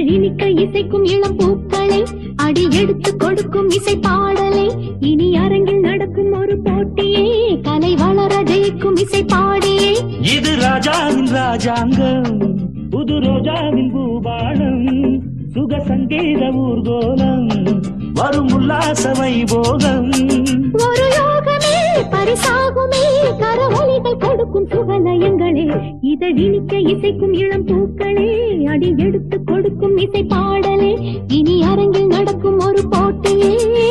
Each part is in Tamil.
இதழினிக்க இசைக்கும் இளம் பூக்களை அடி எடுத்து கொடுக்கும் இசை பாடலை இனி அரங்கில் நடக்கும் ஒரு போட்டியே கலை வளர ஜெயிக்கும் இசை பாடியே இது ராஜாவின் ராஜாங்கம் புது ரோஜாவின் பூபாலம் சுக சங்கீத ஊர்கோலம் வரும் உல்லாச வைபோகம் ஒரு யோகமே பரிசாகுமே கரவொலிகள் கொடுக்கும் சுகலயங்களே இதழினிக்க இசைக்கும் இளம் பூக்களே அடி எடுத்து கொடுக்கும் இசை பாடலே இனி அரங்கில் நடக்கும் ஒரு போட்டியே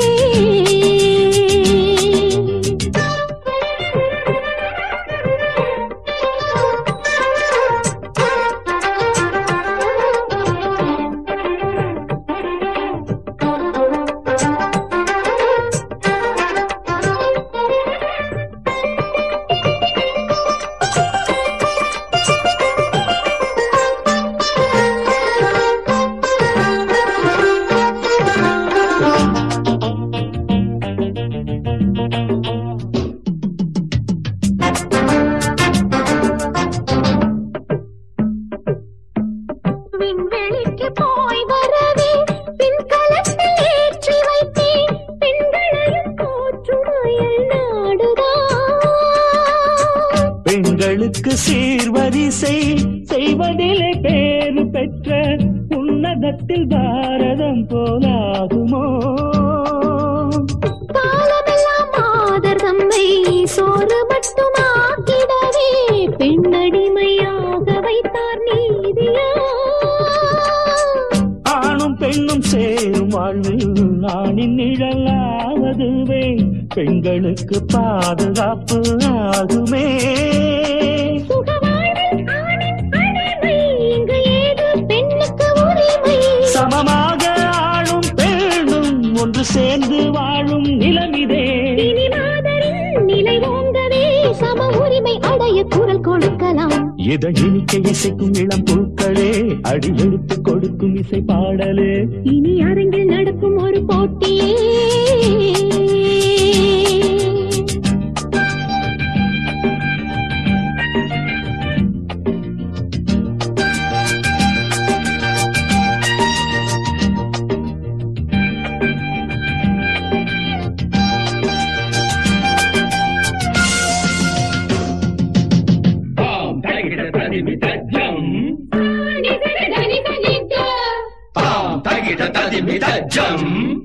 விண்வெளிக்கு போய் வரவே விண்கலத்தில் ஏற்றி வைத்தேன் பெண்களையும் போற்றுமையல் நாடுதான் பெண்களுக்கு சீர்வரிசை செய்வதிலே பேறு பெற்ற உன்னதத்தில் பாரதம் போலாகுமோ காலமெல்லாம் மாதர் தம்மை சோறு மட்டும் ஆக்கிடவே பெண்ணடிமையாக வைத்தார் நீதியா ஆணும் பெண்ணும் சேரும் வாழ்வில் நானின் நிழலாவதுவே பெண்களுக்கு பாதுகாப்பு ஆகுமே சுகவாழ்வில் ஆணின் அடிமை இங்கு ஏது பெண்ணுக்கு உரிமை சமமாக ஆளும் பெண்ணும் ஒன்று சேர்ந்து வாழும் நிலமிதே இனி மாதரின் நிலை ஓங்கவே சம உரிமை அடைய குரல் கொடுக்கலாம் எதை இனிக்க இசைக்கும் இளம் பூக்களே அடி எடுத்து கொடுக்கும் இசை பாடலே இனி அரங்கில் நடக்கும் ஒரு போட்டியே Tom, tiger, tadi minta jam. Tom, tiger, tadi minta jam.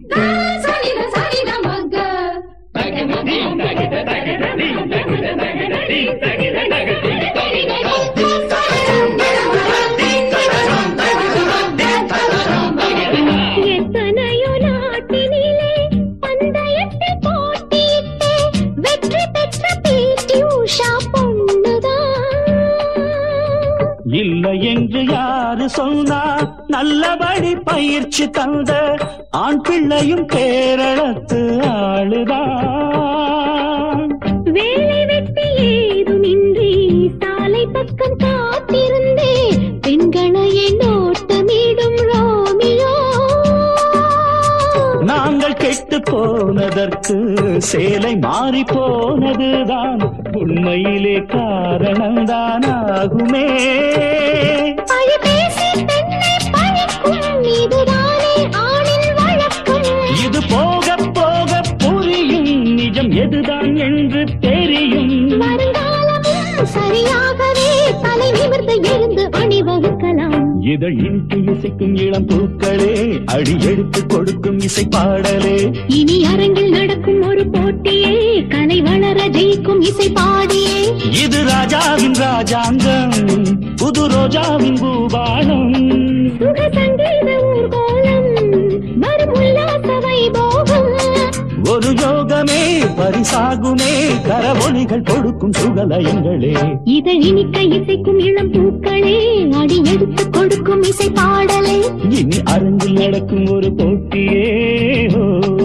எத்தனையோ நாட்டினிலே பந்தயத்தில் போட்டியிட்டு வெற்றி பெற்ற பிடி உஷா பொண்ணுதான் இல்லை என்று யாரு சொன்னார் நல்லபடி பயிற்சி தந்த ஆண் பிள்ளையும் கேரளத்து ஆளுதான் வேலை வெட்டி ஏதுமின்றி சாலை பக்கம் காத்திருந்தே பெண்களையே நோட்டமிடும் ரோமியோ நாங்கள் கெட்டு போனதற்கு சேலை மாறி போனதுதான் உண்மையிலே காரணம்தான் ஆகுமே பழி பேசி பெண்ணை பழிக்கும் இதுதானே ஆணின் வழக்கம் இது போக போக புரியும் நிஜம் எதுதான் என்று தெரியும் வருங்காலமும் சரியாகவே தலை நிமிர்ந்து எழுந்து அணிவகுக்கலாம் இதழ் இனித்து இசைக்கும் இளம் பூக்களே அடி எடுத்து கொடுக்கும் இசை பாடலே இனி அரங்கில் நடக்கும் ஒரு போட்டியே கலை வளர ஜெயிக்கும் இசை பாடியே இது ராஜாவின் ராஜாங்கம் புது ரோஜாவின் பூபாலம் சுக சங்கீத ஊர்கோலம் வரும் உல்லாச வைபோகம் ஒரு யோகமே பரிசாகுமே கரவொலிகள் கொடுக்கும் சுகலயங்களே இதழ் இனிக்க இசைக்கும் இளம் பூக்களே அடி எடுத்து கொடுக்கும் இசை பாடலே இனி அரங்கில் நடக்கும் ஒரு போட்டியே ஓ